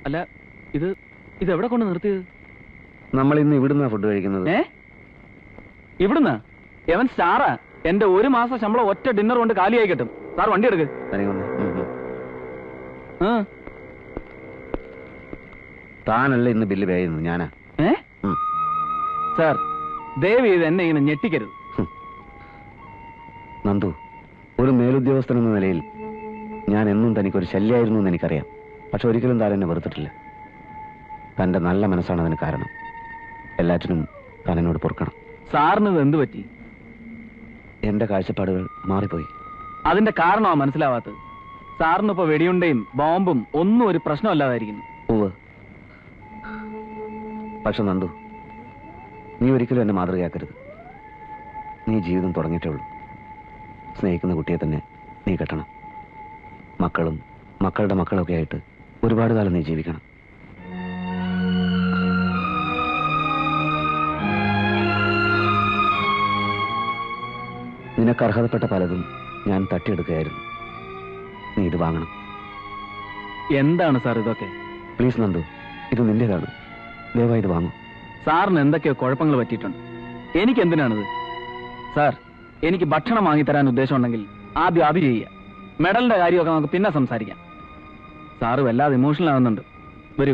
അല്ല ഇത് ഇത് എവിടെ കൊണ്ട് നിർത്തിയത് നമ്മൾ ഇന്ന് ഇവിടുന്ന ഫുഡ് കഴിക്കുന്നത് ഏ ഇവിടുന്ന് എവൻ സ്റ്റാറാ എന്റെ ഒരു മാസം ശമ്പളം ഒറ്റ ഡിന്നർ കൊണ്ട് കാലിയായി കിട്ടും സാർ വണ്ടി എടുക്ക് തനിക്കൊന്ന്. ഉം, ഉം. ആ. താനല്ല ഇന്ന് ബില്ല് പേ ചെയ്യുന്നത് ഞാനാ ഏ ഉം. സാർ ദയവ് ചെയ്ത് എന്നെ ഇങ്ങനെ ഞെട്ടിക്കരുത് നന്ദു ഒരു മേലുദ്യോഗസ്ഥൻ എന്ന നിലയിൽ ഞാൻ എന്നും തനിക്കൊരു ശല്യമായിരുന്നു എന്ന് എനിക്കറിയാം പക്ഷെ ഒരിക്കലും താൻ എന്നെ വെറുത്തിട്ടില്ല തന്റെ നല്ല മനസ്സാണ് അതിന് കാരണം എല്ലാറ്റിനും താൻ എന്നോട് പൊറുക്കണം സാറിന് ഇത് എന്ത് പറ്റി എന്റെ കാഴ്ചപ്പാടുകൾ മാറിപ്പോയി അതിന്റെ കാരണമാ മനസ്സിലാവാത്തത് സാറിന് ഇപ്പൊ വെടിയുണ്ടയും ബോംബും ഒന്നും ഒരു പ്രശ്നമല്ലാതായിരിക്കുന്നു ഉവ് പക്ഷെ നന്ദു നീ ഒരിക്കലും എന്നെ മാതൃകയാക്കരുത് നീ ജീവിതം തുടങ്ങിയിട്ടേ ഉള്ളൂ സ്നേഹിക്കുന്ന കുട്ടിയെ തന്നെ നീ കെട്ടണം മക്കളും മക്കളുടെ മക്കളൊക്കെ ആയിട്ട് ഒരുപാട് കാലം നീ ജീവിക്കണം നിനക്ക് അർഹതപ്പെട്ട പലതും ഞാൻ തട്ടിയെടുക്കുകയായിരുന്നു നീ ഇത് വാങ്ങണം എന്താണ് സാർ ഇതൊക്കെ പ്ലീസ് നന്ദു ഇത് നിന്റേതാണ് ദയവായി ഇത് വാങ്ങൂ സാറിന് എന്തൊക്കെയോ കുഴപ്പങ്ങൾ പറ്റിയിട്ടുണ്ട് എനിക്ക് എന്തിനാണിത് സാർ എനിക്ക് ഭക്ഷണം വാങ്ങിത്തരാൻ ഉദ്ദേശമുണ്ടെങ്കിൽ ആദ്യം അത് ചെയ്യുക മെഡലിന്റെ കാര്യമൊക്കെ നമുക്ക് പിന്നെ സംസാരിക്കാം സാറ് വല്ലാതെ ഇമോഷണൽ ആവുന്നുണ്ട് വരൂ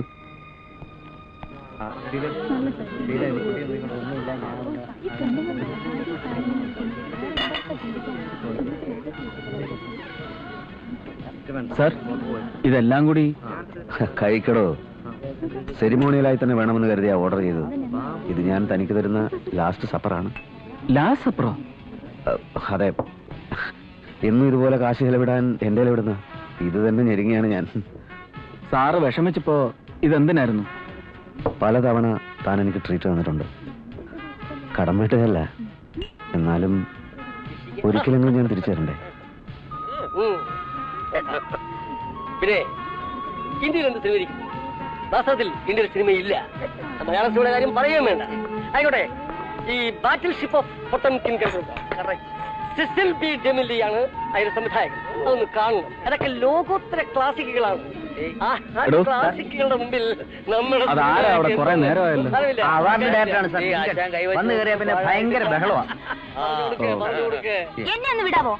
സാർ ഇതെല്ലാം കൂടി കഴിക്കടോ സെരിമോണിയലായി തന്നെ വേണമെന്ന് കരുതിയാ ഓർഡർ ചെയ്തത് ഇത് ഞാൻ തനിക്ക് തരുന്ന ലാസ്റ്റ് സപ്പറാണ് ലാസ്റ്റ് അപ്പുറം അഹ്, അതെ എന്നും ഇതുപോലെ കാശ് ചെലവിടാൻ എന്റെ എവിടുന്ന ഇത് തന്നെ ഞെരുങ്ങിയാണ് ഞാൻ സാറ് വിഷമിച്ചപ്പോ ഇതെന്തിനായിരുന്നു പലതവണ താൻ എനിക്ക് ട്രീറ്റ് തന്നിട്ടുണ്ട് കടം വീട്ടുകയല്ല എന്നാലും ഒരിക്കലെങ്കിലും ഞാൻ തിരിച്ചു തരണ്ടേ ഉം. പിന്നെ ഇന്ത്യയിൽ എന്ത് സിനിമ വാസ്തവത്തിൽ ഇന്ത്യയിൽ സിനിമയില്ല മലയാള സിനിമയുടെ കാര്യം പറയുകയും വേണ്ട ആയിക്കോട്ടെ ഈ battleship of Potemkin Cecil B ഡെമിലിയാണ് അതിന്റെ സംവിധായകൻ അതൊന്ന് കാണണം അതൊക്കെ ലോകോത്തര ക്ലാസിക്കുകളാണ് ആ ആ എടോ. ക്ലാസിക്കുകളുടെ മുമ്പിൽ നമ്മുടെ അതാരാ അവിടെ? കുറേ നേരമായല്ലോ. അറിവില്ല. ആ, അവാർഡ് ഡയറക്ടറാണ് സാർ. ഈ ആശാൻ കൈവച്ച് വന്ന് കയറിയാ പിന്നെ ഭയങ്കര ബഹളമാ. പറഞ്ഞു കൊടുക്ക്, പറഞ്ഞു കൊടുക്ക്. എന്നെ ഒന്ന് വിടാവോ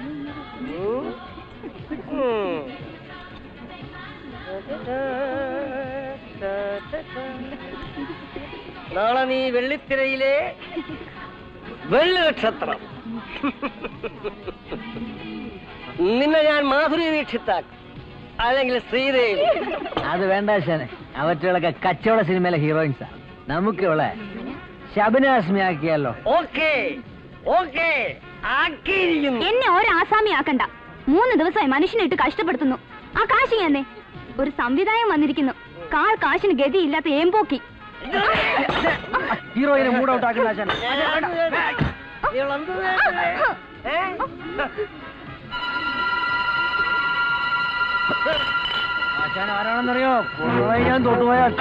നാളെ നീ വെള്ളിത്തിരയിലെ വെള്ളി നക്ഷത്രം നിന്നെ ഞാൻ മാധുരി ദീക്ഷിത്താക്കും അല്ലെങ്കിൽ ശ്രീദേവി അത് വേണ്ട ശനെ അവറ്റകളൊക്കെ കച്ചവട സിനിമയിലെ ഹീറോയിൻസാ നമുക്ക് ഇവിടെ ശബനാസ്മി ആക്കിയാലോ ഓക്കെ ഓക്കെ ആക്കിയിരിക്കുന്നു എന്നെ ഒരു ആസാമി ആക്കണ്ട മൂന്ന് ദിവസമായി മനുഷ്യനെ ഇട്ട് കഷ്ടപ്പെടുത്തുന്നു ആ കാശ് തന്നെ ഒരു സംവിധായം വന്നിരിക്കുന്നു കാൾ കാശിന് ഗതിയില്ലാത്ത ഏമ്പോക്കി ഹീറോയിനെ മൂഡ് ഔട്ട് ആക്കുന്ന ശനെ ആശാൻ ആരാണെന്നറിയോ കൊണ്ടുപോയി ഞാൻ തൊട്ടുപോയാൽ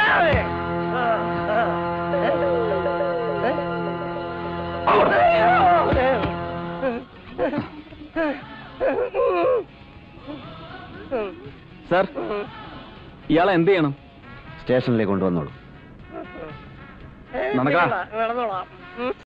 സാർ ഇയാളെ എന്ത് ചെയ്യണം സ്റ്റേഷനിലേക്ക് കൊണ്ടുവന്നോളൂ നടക്കാം നടന്നോളാം